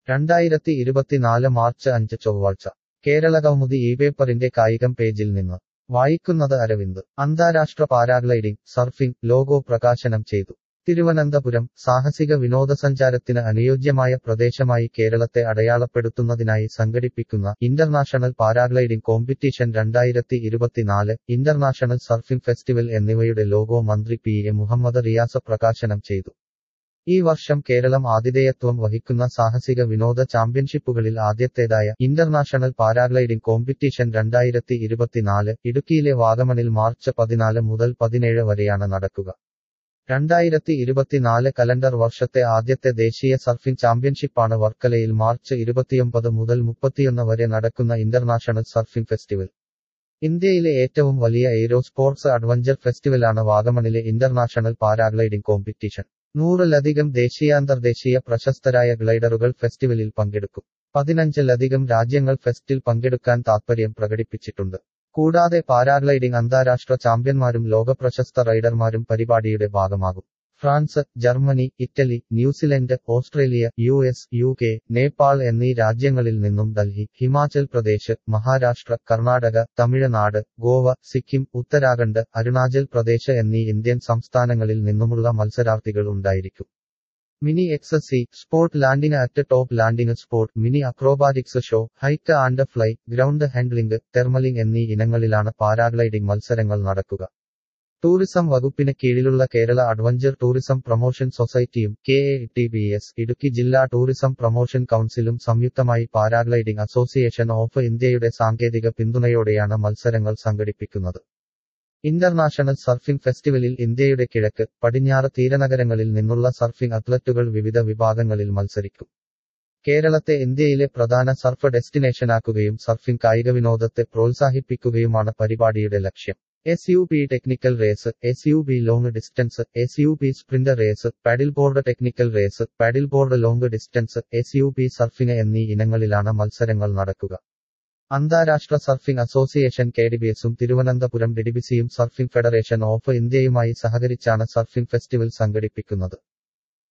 രണ്ടായിരത്തി ഇരുപത്തിനാല് മാർച്ച് അഞ്ച് ചൊവ്വാഴ്ച കേരളകൗമുദി ഈ പേപ്പറിന്റെ കായികം പേജിൽ നിന്ന് വായിക്കുന്നത് അരവിന്ദ് അന്താരാഷ്ട്ര പാരാഗ്ലൈഡിംഗ് സർഫിംഗ് ലോഗോ പ്രകാശനം ചെയ്തു തിരുവനന്തപുരം സാഹസിക വിനോദസഞ്ചാരത്തിന് അനുയോജ്യമായ പ്രദേശമായി കേരളത്തെ അടയാളപ്പെടുത്തുന്നതിനായി സംഘടിപ്പിക്കുന്ന ഇന്റർനാഷണൽ പാരാഗ്ലൈഡിംഗ് കോമ്പറ്റീഷൻ രണ്ടായിരത്തി ഇരുപത്തിനാല് ഇന്റർനാഷണൽ സർഫിംഗ് ഫെസ്റ്റിവൽ എന്നിവയുടെ ലോഗോ മന്ത്രി പി എ മുഹമ്മദ് റിയാസ് പ്രകാശനം ചെയ്തു ഈ വർഷം കേരളം ആതിഥേയത്വം വഹിക്കുന്ന സാഹസിക വിനോദ ചാമ്പ്യൻഷിപ്പുകളിൽ ആദ്യത്തേതായ ഇന്റർനാഷണൽ പാരാഗ്ലൈഡിംഗ് കോമ്പറ്റീഷൻ രണ്ടായിരത്തി ഇരുപത്തിനാല് ഇടുക്കിയിലെ വാഗമണിൽ മാർച്ച് പതിനാല് മുതൽ പതിനേഴ് വരെയാണ് നടക്കുക രണ്ടായിരത്തി ഇരുപത്തിനാല് കലണ്ടർ വർഷത്തെ ആദ്യത്തെ ദേശീയ സർഫിംഗ് ചാമ്പ്യൻഷിപ്പാണ് വർക്കലയിൽ മാർച്ച് ഇരുപത്തിയൊമ്പത് മുതൽ മുപ്പത്തിയൊന്ന് വരെ നടക്കുന്ന ഇന്റർനാഷണൽ സർഫിംഗ് ഫെസ്റ്റിവൽ ഇന്ത്യയിലെ ഏറ്റവും വലിയ എയ്റോ സ്പോർട്സ് അഡ്വഞ്ചർ ഫെസ്റ്റിവലാണ് വാഗമണിലെ ഇന്റർനാഷണൽ പാരാഗ്ലൈഡിംഗ് കോമ്പറ്റീഷൻ നൂറിലധികം ദേശീയാന്തർദേശീയ പ്രശസ്തരായ ഗ്ലൈഡറുകൾ ഫെസ്റ്റിവലിൽ പങ്കെടുക്കും പതിനഞ്ചിലധികം രാജ്യങ്ങൾ ഫെസ്റ്റിൽ പങ്കെടുക്കാൻ താൽപര്യം പ്രകടിപ്പിച്ചിട്ടുണ്ട് കൂടാതെ പാരാഗ്ലൈഡിംഗ് അന്താരാഷ്ട്ര ചാമ്പ്യന്മാരും ലോകപ്രശസ്ത റൈഡർമാരും പരിപാടിയുടെ ഭാഗമാകും France Germany Italy New Zealand Australia U S U K Nepal എന്നീ രാജ്യങ്ങളിൽ നിന്നും ഡൽഹി ഹിമാചൽ പ്രദേശ് മഹാരാഷ്ട്ര കർണാടക തമിഴ്നാട് ഗോവ സിക്കിം ഉത്തരാഖണ്ഡ് അരുണാചൽ പ്രദേശ് എന്നീ ഇന്ത്യൻ സംസ്ഥാനങ്ങളിൽ നിന്നുമുള്ള മത്സരാർത്ഥികൾ ഉണ്ടായിരിക്കും mini X C spot landing at top landing spot mini acrobatics show height and fly ground handling thermaling എന്നീ ഇനങ്ങളിലാണ് പാരാഗ്ലൈഡിംഗ് മത്സരങ്ങൾ നടക്കുക ടൂറിസം വകുപ്പിന് കീഴിലുള്ള കേരള അഡ്വഞ്ചർ ടൂറിസം പ്രൊമോഷൻ സൊസൈറ്റിയും K A T B S Idukki ജില്ലാ ടൂറിസം പ്രൊമോഷൻ കൗൺസിലും സംയുക്തമായി പാരാഗ്ലൈഡിംഗ് അസോസിയേഷൻ ഓഫ് ഇന്ത്യയുടെ സാങ്കേതിക പിന്തുണയോടെയാണ് മത്സരങ്ങൾ സംഘടിപ്പിക്കുന്നത് ഇന്റർനാഷണൽ സർഫിംഗ് ഫെസ്റ്റിവലിൽ ഇന്ത്യയുടെ കിഴക്ക് പടിഞ്ഞാറ് തീരനഗരങ്ങളിൽ നിന്നുള്ള സർഫിംഗ് അത്ലറ്റുകൾ വിവിധ വിഭാഗങ്ങളിൽ മത്സരിക്കും കേരളത്തെ ഇന്ത്യയിലെ പ്രധാന സർഫ് ഡെസ്റ്റിനേഷനാക്കുകയും സർഫിംഗ് കായിക വിനോദത്തെ പ്രോത്സാഹിപ്പിക്കുകയുമാണ് പരിപാടിയുടെ ലക്ഷ്യം S U P technical race S U P long distance S U P sprint race paddle board technical race paddle board long distance S U P surfing എന്നീ ഇനങ്ങളിലാണ് മത്സരങ്ങൾ നടക്കുക അന്താരാഷ്ട്ര സർഫിംഗ് അസോസിയേഷൻ കെഡിബിഎസും തിരുവനന്തപുരം ഡിഡിബിസിയും സർഫിംഗ് ഫെഡറേഷൻ ഓഫ് ഇന്ത്യയുമായി സഹകരിച്ചാണ് surfing festival സംഘടിപ്പിക്കുന്നത്